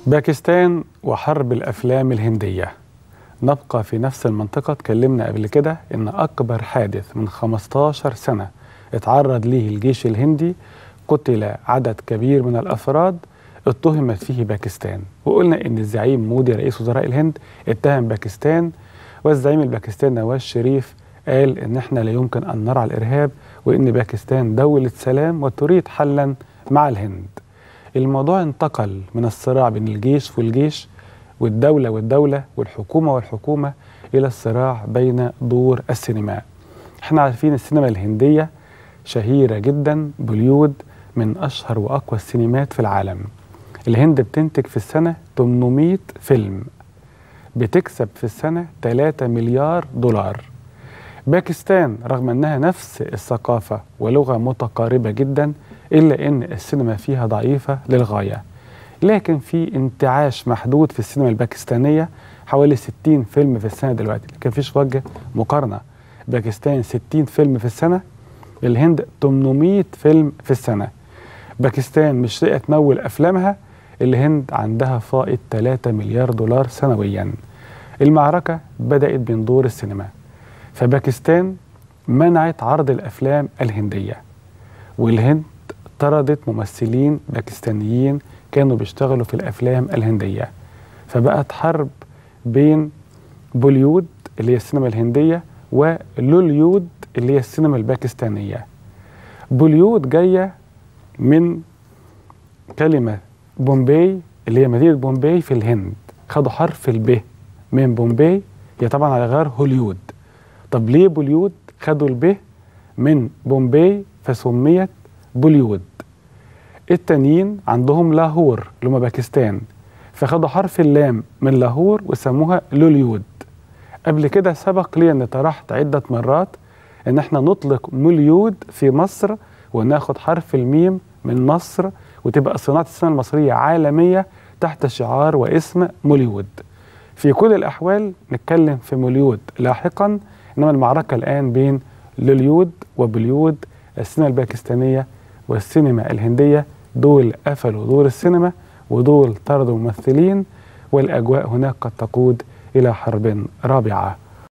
باكستان وحرب الافلام الهنديه نبقى في نفس المنطقه اتكلمنا قبل كده ان اكبر حادث من 15 سنه اتعرض ليه الجيش الهندي قتل عدد كبير من الافراد اتهمت فيه باكستان وقلنا ان الزعيم مودي رئيس وزراء الهند اتهم باكستان والزعيم الباكستاني نواز شريف قال ان احنا لا يمكن ان نرعى الارهاب وان باكستان دوله سلام وتريد حلا مع الهند الموضوع انتقل من الصراع بين الجيش والجيش والدولة والدولة والحكومة والحكومة إلى الصراع بين دور السينماء احنا عارفين السينما الهندية شهيرة جدا بوليود من أشهر وأقوى السينمات في العالم الهند بتنتج في السنة 800 فيلم بتكسب في السنة 3 مليار دولار باكستان رغم أنها نفس الثقافة ولغة متقاربة جدا إلا أن السينما فيها ضعيفة للغاية لكن في انتعاش محدود في السينما الباكستانية حوالي 60 فيلم في السنة دلوقتي لكن مفيش وجه مقارنة باكستان 60 فيلم في السنة الهند 800 فيلم في السنة باكستان مش لاقية تمول أفلامها الهند عندها فائض 3 مليار دولار سنويا المعركة بدأت بين دور السينما فباكستان منعت عرض الأفلام الهندية والهند طردت ممثلين باكستانيين كانوا بيشتغلوا في الافلام الهنديه فبقت حرب بين بوليود اللي هي السينما الهنديه ولوليود اللي هي السينما الباكستانيه بوليود جايه من كلمه بومباي اللي هي مدينه بومباي في الهند خدوا حرف الب من بومباي هي طبعا على غير هوليود طب ليه بوليود خدوا الب من بومباي فسميت بوليود التانيين عندهم لاهور اللي هم باكستان فخدوا حرف اللام من لاهور وسموها لوليود قبل كده سبق لي ان طرحت عدة مرات ان احنا نطلق موليود في مصر وناخد حرف الميم من مصر وتبقى صناعة السينما المصرية عالمية تحت شعار واسم موليود في كل الأحوال نتكلم في موليود لاحقا إنما المعركة الآن بين لوليود وبوليود السينما الباكستانية والسينما الهندية دول قفلوا دور السينما ودول طردوا ممثلين والأجواء هناك قد تقود إلى حرب رابعة